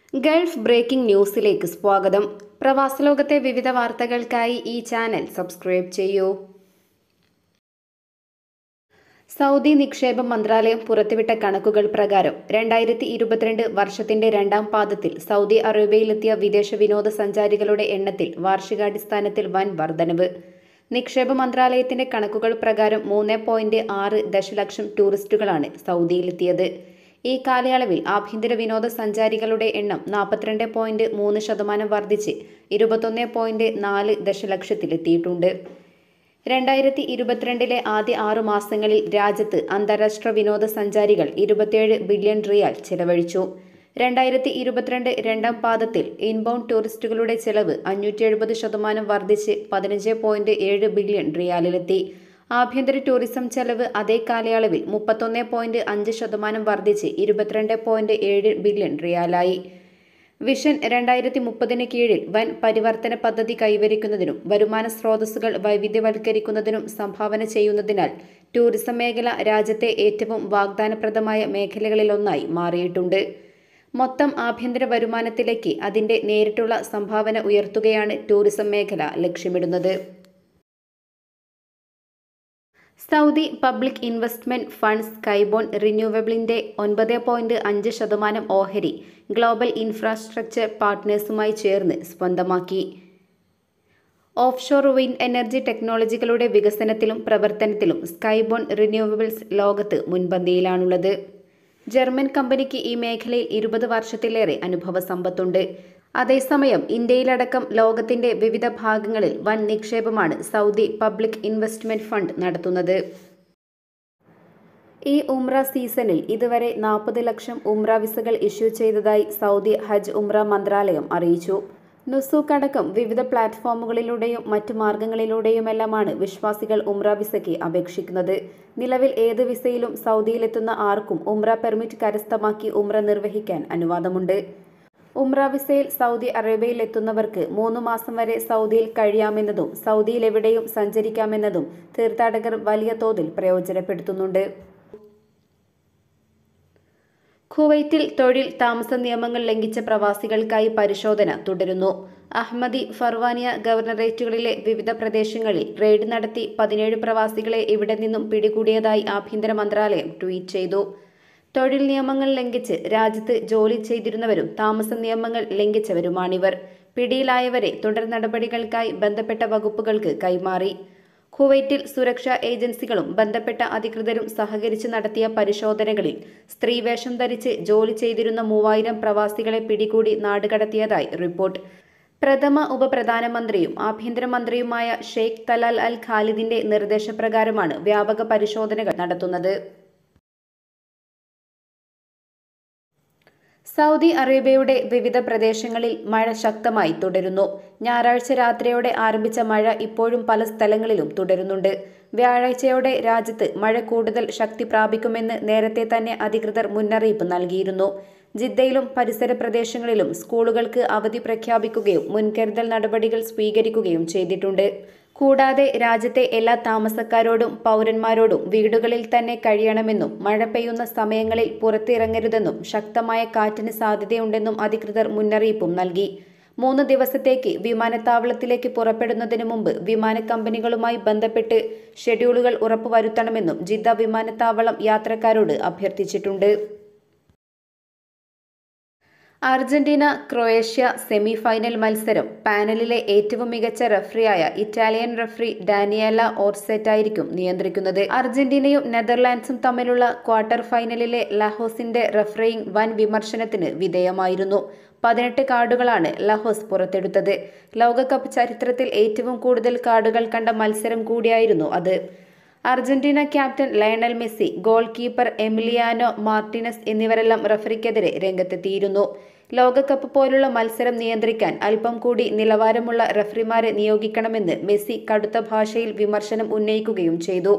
Gulf breaking ന്യൂസിലേക്ക് സ്വാഗതം പ്രവാസലോകത്തെ വിവിധ വാർത്തകൾക്കായി ഈ ചാനൽ സബ്സ്ക്രൈബ് ചെയ്യൂ സൗദി നിക്ഷേപ മന്ത്രാലയം പുറത്തുവിട്ട കണക്കുകൾ പ്രകാരം രണ്ടായിരത്തി ഇരുപത്തിരണ്ട് വർഷത്തിന്റെ രണ്ടാം പാദത്തിൽ സൗദി അറേബ്യയിലെത്തിയ വിദേശ വിനോദസഞ്ചാരികളുടെ എണ്ണത്തിൽ വാർഷികാടിസ്ഥാനത്തിൽ വൻ വർധനവ് നിക്ഷേപ മന്ത്രാലയത്തിന്റെ കണക്കുകൾ പ്രകാരം മൂന്ന് പോയിന്റ് ആറ് ദശലക്ഷം ടൂറിസ്റ്റുകളാണ് സൗദിയിലെത്തിയത് ഈ കാലയളവിൽ ആഭ്യന്തര വിനോദസഞ്ചാരികളുടെ എണ്ണം നാൽപ്പത്തിരണ്ട് പോയിന്റ് മൂന്ന് ശതമാനം വർദ്ധിച്ച് ഇരുപത്തൊന്ന് പോയിന്റ് നാല് ദശലക്ഷത്തിലെത്തിയിട്ടുണ്ട് രണ്ടായിരത്തി ഇരുപത്തിരണ്ടിലെ ആദ്യ ആറു മാസങ്ങളിൽ രാജ്യത്ത് അന്താരാഷ്ട്ര വിനോദസഞ്ചാരികൾ ഇരുപത്തിയേഴ് ബില്യൺ റിയാൽ ചെലവഴിച്ചു രണ്ടായിരത്തി ഇരുപത്തിരണ്ട് രണ്ടാം പാദത്തിൽ ഇൻബൗണ്ട് ടൂറിസ്റ്റുകളുടെ ചെലവ് അഞ്ഞൂറ്റി എഴുപത് ശതമാനം വർദ്ധിച്ച് പതിനഞ്ച് പോയിന്റ് ഏഴ് ബില്യൺ റിയാലിലെത്തി ആഭ്യന്തര ടൂറിസം ചെലവ് അതേ കാലയളവിൽ മുപ്പത്തൊന്ന് പോയിന്റ് അഞ്ച് ശതമാനം വർദ്ധിച്ച് ഇരുപത്തിരണ്ട് പോയിന്റ് ഏഴ് ബില്യൺ റിയാലായി വിഷൻ രണ്ടായിരത്തി മുപ്പതിന് കീഴിൽ വൻ പരിവർത്തന പദ്ധതി കൈവരിക്കുന്നതിനും വരുമാന സ്രോതസ്സുകൾ വൈവിധ്യവൽക്കരിക്കുന്നതിനും സംഭാവന ചെയ്യുന്നതിനാൽ ടൂറിസം മേഖല രാജ്യത്തെ ഏറ്റവും വാഗ്ദാനപ്രദമായ മേഖലകളിലൊന്നായി മാറിയിട്ടുണ്ട് മൊത്തം ആഭ്യന്തര വരുമാനത്തിലേക്ക് അതിന്റെ നേരിട്ടുള്ള സംഭാവന ഉയർത്തുകയാണ് ടൂറിസം മേഖല ലക്ഷ്യമിടുന്നത് Saudi public investment fund Skyborn റിന്യൂവബിളിന്റെ ഒൻപത് പോയിന്റ് അഞ്ച് ശതമാനം ഓഹരി ഗ്ലോബൽ ഇൻഫ്രാസ്ട്രക്ചർ പാർട്ട്നേഴ്സുമായി ചേർന്ന് സ്വന്തമാക്കി ഓഫ്ഷോർ വിൻഡ് എനർജി ടെക്നോളജികളുടെ വികസനത്തിലും പ്രവർത്തനത്തിലും സ്കൈബോൺ റിന്യൂവബിൾസ് ലോകത്ത് മുൻപന്തിയിലാണുള്ളത് ജർമ്മൻ കമ്പനിക്ക് ഈ മേഖലയിൽ ഇരുപത് വർഷത്തിലേറെ അനുഭവ സമ്പത്തുണ്ട് അതേസമയം ഇന്ത്യയിലടക്കം ലോകത്തിന്റെ വിവിധ ഭാഗങ്ങളിൽ വൻ നിക്ഷേപമാണ് സൗദി പബ്ലിക് ഇൻവെസ്റ്റ്മെന്റ് ഫണ്ട് നടത്തുന്നത് ഈ ഉംറ സീസണിൽ ഇതുവരെ നാൽപ്പത് ലക്ഷം ഉംറ വിസകൾ ഇഷ്യൂ ചെയ്തതായി സൗദി ഹജ്ജ് ഉംറ മന്ത്രാലയം അറിയിച്ചു നുസൂക്ക് അടക്കം വിവിധ പ്ലാറ്റ്ഫോമുകളിലൂടെയും മറ്റു മാർഗങ്ങളിലൂടെയുമെല്ലാമാണ് വിശ്വാസികൾ ഉംറ വിസയ്ക്ക് അപേക്ഷിക്കുന്നത് നിലവിൽ ഏത് വിസയിലും സൗദിയിലെത്തുന്ന ആർക്കും ഉംറ പെർമിറ്റ് കരസ്ഥമാക്കി ഉംറ നിർവഹിക്കാൻ അനുവാദമുണ്ട് ഉംറ വിസയിൽ സൗദി അറേബ്യയിൽ എത്തുന്നവർക്ക് മൂന്ന് മാസം വരെ സൗദിയിൽ കഴിയാമെന്നതും സൗദിയിൽ എവിടെയും സഞ്ചരിക്കാമെന്നതും തീർത്ഥാടകർ വലിയ തോതിൽ പ്രയോജനപ്പെടുത്തുന്നുണ്ട് കുവൈറ്റിൽ തൊഴിൽ താമസ നിയമങ്ങൾ ലംഘിച്ച പ്രവാസികൾക്കായി പരിശോധന തുടരുന്നു അഹമ്മദി ഫർവാനിയ ഗവർണറേറ്റുകളിലെ വിവിധ പ്രദേശങ്ങളിൽ റെയ്ഡ് നടത്തി പതിനേഴ് പ്രവാസികളെ ഇവിടെ നിന്നും പിടികൂടിയതായി ആഭ്യന്തര മന്ത്രാലയം ട്വീറ്റ് ചെയ്തു തൊഴിൽ നിയമങ്ങൾ ലംഘിച്ച് രാജ്യത്ത് ജോലി ചെയ്തിരുന്നവരും താമസ നിയമങ്ങൾ ലംഘിച്ചവരുമാണിവർ പിടിയിലായവരെ തുടർ നടപടികൾക്കായി ബന്ധപ്പെട്ട വകുപ്പുകൾക്ക് കൈമാറി കുവൈറ്റിൽ സുരക്ഷാ ഏജൻസികളും ബന്ധപ്പെട്ട അധികൃതരും സഹകരിച്ച് നടത്തിയ പരിശോധനകളിൽ സ്ത്രീവേഷം ധരിച്ച് ജോലി ചെയ്തിരുന്ന മൂവായിരം പ്രവാസികളെ പിടികൂടി നാടുകടത്തിയതായി റിപ്പോർട്ട് പ്രഥമ ഉപപ്രധാനമന്ത്രിയും ആഭ്യന്തരമന്ത്രിയുമായ ഷെയ്ഖ് തലാൽ അൽ ഖാലിദിന്റെ നിർദ്ദേശപ്രകാരമാണ് വ്യാപക പരിശോധനകൾ നടത്തുന്നത് സൗദി അറേബ്യയുടെ വിവിധ പ്രദേശങ്ങളിൽ മഴ ശക്തമായി തുടരുന്നു ഞായറാഴ്ച രാത്രിയോടെ ആരംഭിച്ച മഴ ഇപ്പോഴും പല സ്ഥലങ്ങളിലും തുടരുന്നുണ്ട് വ്യാഴാഴ്ചയോടെ രാജ്യത്ത് മഴ കൂടുതൽ ശക്തി പ്രാപിക്കുമെന്ന് നേരത്തെ തന്നെ അധികൃതർ മുന്നറിയിപ്പ് നൽകിയിരുന്നു ജിദ്ദയിലും പരിസര പ്രദേശങ്ങളിലും സ്കൂളുകൾക്ക് അവധി പ്രഖ്യാപിക്കുകയും മുൻകരുതൽ നടപടികൾ സ്വീകരിക്കുകയും ചെയ്തിട്ടുണ്ട് കൂടാതെ രാജ്യത്തെ എല്ലാ താമസക്കാരോടും പൗരന്മാരോടും വീടുകളിൽ തന്നെ കഴിയണമെന്നും മഴ പെയ്യുന്ന സമയങ്ങളിൽ പുറത്തിറങ്ങരുതെന്നും ശക്തമായ കാറ്റിന് സാധ്യതയുണ്ടെന്നും അധികൃതർ മുന്നറിയിപ്പും നൽകി മൂന്ന് ദിവസത്തേക്ക് വിമാനത്താവളത്തിലേക്ക് പുറപ്പെടുന്നതിന് മുമ്പ് വിമാന കമ്പനികളുമായി ബന്ധപ്പെട്ട് ഷെഡ്യൂളുകൾ ഉറപ്പുവരുത്തണമെന്നും ജിദ്ദ വിമാനത്താവളം യാത്രക്കാരോട് അഭ്യർത്ഥിച്ചിട്ടുണ്ട് അർജന്റീന ക്രൊയേഷ്യ സെമി ഫൈനൽ മത്സരം പാനലിലെ ഏറ്റവും മികച്ച റഫറിയായ ഇറ്റാലിയൻ റഫറി ഡാനിയല ഓർസെറ്റായിരിക്കും നിയന്ത്രിക്കുന്നത് അർജന്റീനയും നെതർലാൻഡ്സും തമ്മിലുള്ള ക്വാർട്ടർ ഫൈനലിലെ ലഹോസിന്റെ റഫറിയിങ് വൻ വിമർശനത്തിന് വിധേയമായിരുന്നു പതിനെട്ട് കാർഡുകളാണ് ലഹോസ് പുറത്തെടുത്തത് ലോകകപ്പ് ചരിത്രത്തിൽ ഏറ്റവും കൂടുതൽ കാർഡുകൾ കണ്ട മത്സരം കൂടിയായിരുന്നു അത് Argentina captain Lionel Messi goal keeper Emiliano Martinez എന്നിവരെല്ലാം റഫറിക്കെതിരെ രംഗത്തെത്തിയിരുന്നു ലോകകപ്പ് പോലുള്ള മത്സരം നിയന്ത്രിക്കാൻ അല്പം കൂടി നിലവാരമുള്ള റഫറിമാരെ നിയോഗിക്കണമെന്ന് മെസ്സി കടുത്ത ഭാഷയിൽ വിമർശനം ഉന്നയിക്കുകയും ചെയ്തു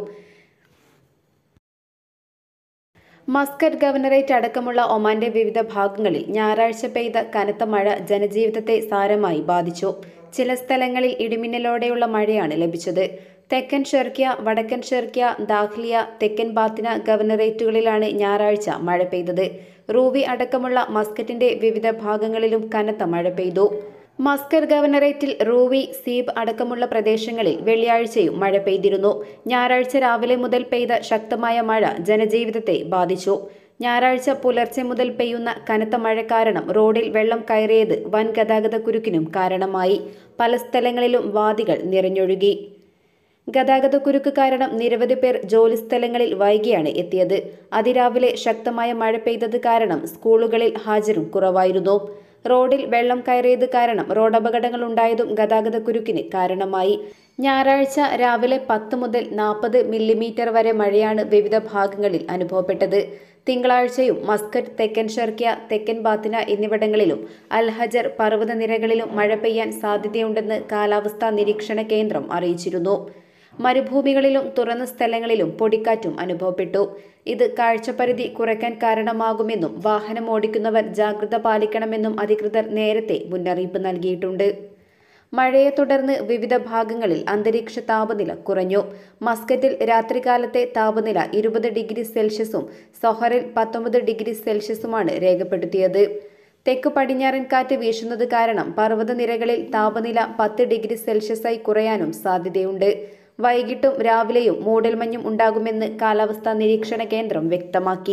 മസ്കറ്റ് ഗവർണറേറ്റ് അടക്കമുള്ള ഒമാന്റെ വിവിധ ഭാഗങ്ങളിൽ ഞായറാഴ്ച പെയ്ത കനത്ത മഴ ജനജീവിതത്തെ സാരമായി ബാധിച്ചു ചില സ്ഥലങ്ങളിൽ ഇടിമിന്നലോടെയുള്ള മഴയാണ് ലഭിച്ചത് തെക്കൻ ഷെർക്കിയ വടക്കൻ ഷെർക്കിയ ദാഖ്ലിയ തെക്കൻ ബാത്തിന ഗവർണറേറ്റുകളിലാണ് ഞായറാഴ്ച മഴ പെയ്തത് റൂവി അടക്കമുള്ള മസ്കറ്റിന്റെ വിവിധ ഭാഗങ്ങളിലും കനത്ത മഴ പെയ്തു മസ്കർ ഗവർണറേറ്റിൽ റൂവി സീബ് അടക്കമുള്ള പ്രദേശങ്ങളിൽ വെള്ളിയാഴ്ചയും മഴ പെയ്തിരുന്നു ഞായറാഴ്ച രാവിലെ മുതൽ പെയ്ത ശക്തമായ മഴ ജനജീവിതത്തെ ബാധിച്ചു ഞായറാഴ്ച പുലർച്ചെ മുതൽ പെയ്യുന്ന കനത്ത മഴ കാരണം റോഡിൽ വെള്ളം കയറിയത് വൻ ഗതാഗത കുരുക്കിനും കാരണമായി പല സ്ഥലങ്ങളിലും വാദികൾ നിറഞ്ഞൊഴുകി ഗതാഗതക്കുരുക്ക് കാരണം നിരവധി പേർ ജോലിസ്ഥലങ്ങളിൽ വൈകിയാണ് എത്തിയത് അതിരാവിലെ ശക്തമായ മഴ പെയ്തത് കാരണം സ്കൂളുകളിൽ ഹാജരും കുറവായിരുന്നു റോഡിൽ വെള്ളം കയറിയത് കാരണം റോഡപകടങ്ങൾ ഉണ്ടായതും ഗതാഗതക്കുരുക്കിന് കാരണമായി ഞായറാഴ്ച രാവിലെ പത്ത് മുതൽ നാൽപ്പത് മില്ലിമീറ്റർ വരെ മഴയാണ് വിവിധ ഭാഗങ്ങളിൽ അനുഭവപ്പെട്ടത് തിങ്കളാഴ്ചയും മസ്കറ്റ് തെക്കൻ ഷർക്കിയ തെക്കൻ ബാത്തിന എന്നിവിടങ്ങളിലും അൽഹജർ പർവ്വതനിരകളിലും മഴ പെയ്യാൻ സാധ്യതയുണ്ടെന്ന് കാലാവസ്ഥാ നിരീക്ഷണ കേന്ദ്രം അറിയിച്ചിരുന്നു മരുഭൂമികളിലും തുറന്ന സ്ഥലങ്ങളിലും പൊടിക്കാറ്റും അനുഭവപ്പെട്ടു ഇത് കാഴ്ചപരിധി കുറയ്ക്കാൻ കാരണമാകുമെന്നും വാഹനം ഓടിക്കുന്നവർ ജാഗ്രത പാലിക്കണമെന്നും അധികൃതർ നേരത്തെ മുന്നറിയിപ്പ് നൽകിയിട്ടുണ്ട് മഴയെ തുടർന്ന് വിവിധ ഭാഗങ്ങളിൽ അന്തരീക്ഷ താപനില കുറഞ്ഞു മസ്കറ്റിൽ രാത്രികാലത്തെ താപനില ഇരുപത് ഡിഗ്രി സെൽഷ്യസും സൊഹറിൽ പത്തൊമ്പത് ഡിഗ്രി സെൽഷ്യസുമാണ് രേഖപ്പെടുത്തിയത് തെക്ക് പടിഞ്ഞാറൻ കാറ്റ് വീശുന്നത് കാരണം പർവ്വതനിരകളിൽ താപനില പത്ത് ഡിഗ്രി സെൽഷ്യസായി കുറയാനും സാധ്യതയുണ്ട് വൈകിട്ടും രാവിലെയും മൂടൽമഞ്ഞും ഉണ്ടാകുമെന്ന് കാലാവസ്ഥാ നിരീക്ഷണ കേന്ദ്രം വ്യക്തമാക്കി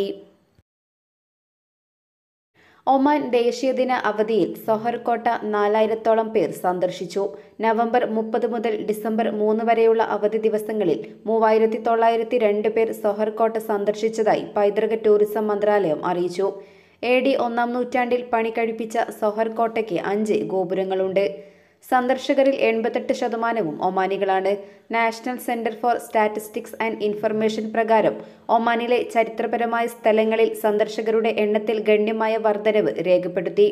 ഒമാൻ ദേശീയദിന അവധിയിൽ സൊഹർകോട്ട നാലായിരത്തോളം പേർ സന്ദർശിച്ചു നവംബർ മുപ്പത് മുതൽ ഡിസംബർ മൂന്ന് വരെയുള്ള അവധി ദിവസങ്ങളിൽ മൂവായിരത്തി തൊള്ളായിരത്തി രണ്ട് പേർ സൊഹർകോട്ട സന്ദർശിച്ചതായി പൈതൃക ടൂറിസം മന്ത്രാലയം അറിയിച്ചു എ ഡി ഒന്നാം നൂറ്റാണ്ടിൽ പണി കഴിപ്പിച്ച സൊഹർകോട്ടയ്ക്ക് അഞ്ച് ഗോപുരങ്ങളുണ്ട് സന്ദർശകരിൽ എൺപത്തെട്ട് ശതമാനവും ഒമാനികളാണ് national centre for statistics and information പ്രകാരം ഒമാനിലെ ചരിത്രപരമായ സ്ഥലങ്ങളിൽ സന്ദർശകരുടെ എണ്ണത്തിൽ ഗണ്യമായ വർധനവ് രേഖപ്പെടുത്തി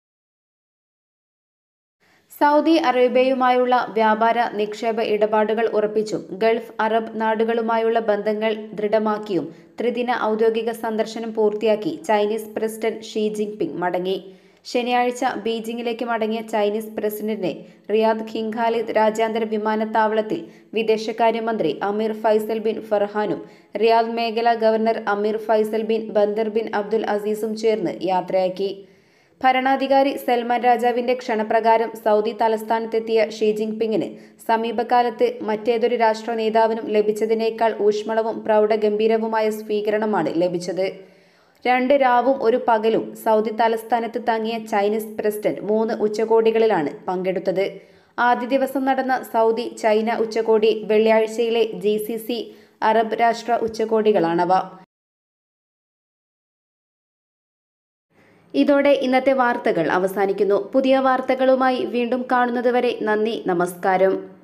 സൗദി അറേബ്യയുമായുള്ള വ്യാപാര നിക്ഷേപ ഇടപാടുകൾ ഉറപ്പിച്ചും ഗൾഫ് അറബ് നാടുകളുമായുള്ള ബന്ധങ്ങൾ ദൃഢമാക്കിയും ത്രിദിന ഔദ്യോഗിക സന്ദർശനം പൂർത്തിയാക്കി ചൈനീസ് പ്രസിഡന്റ് ഷീ ജിൻപിങ് മടങ്ങി ശനിയാഴ്ച ബീജിംഗിലേക്ക് മടങ്ങിയ ചൈനീസ് പ്രസിഡന്റിനെ റിയാദ് കിങ് ഖാലിദ് രാജ്യാന്തര വിമാനത്താവളത്തിൽ വിദേശകാര്യമന്ത്രി അമീർ ഫൈസൽ ബിൻ ഫർഹാനും റിയാദ് മേഖല governor Amir Faisal bin Bandar bin Abdul അസീസും ചേർന്ന് യാത്രയാക്കി ഭരണാധികാരി സൽമാൻ രാജാവിന്റെ ക്ഷണപ്രകാരം സൗദി തലസ്ഥാനത്തെത്തിയ ഷീ ജിൻപിങ്ങിന് സമീപകാലത്ത് മറ്റേതൊരു രാഷ്ട്ര നേതാവിനും ലഭിച്ചതിനേക്കാൾ ഊഷ്മളവും പ്രൗഢഗംഭീരവുമായ സ്വീകരണമാണ് ലഭിച്ചത് രണ്ട് രാവും ഒരു പകലും സൗദി തലസ്ഥാനത്ത് തങ്ങിയ ചൈനീസ് പ്രസിഡന്റ് മൂന്ന് ഉച്ചകോടികളിലാണ് പങ്കെടുത്തത് ആദ്യ ദിവസം നടന്ന സൗദി ചൈന ഉച്ചകോടി വെള്ളിയാഴ്ചയിലെ ജി സി സി അറബ് രാഷ്ട്ര ഉച്ചകോടികളാണവ ഇതോടെ ഇന്നത്തെ വാർത്തകൾ അവസാനിക്കുന്നു പുതിയ വാർത്തകളുമായി വീണ്ടും കാണുന്നതുവരെ നന്ദി നമസ്കാരം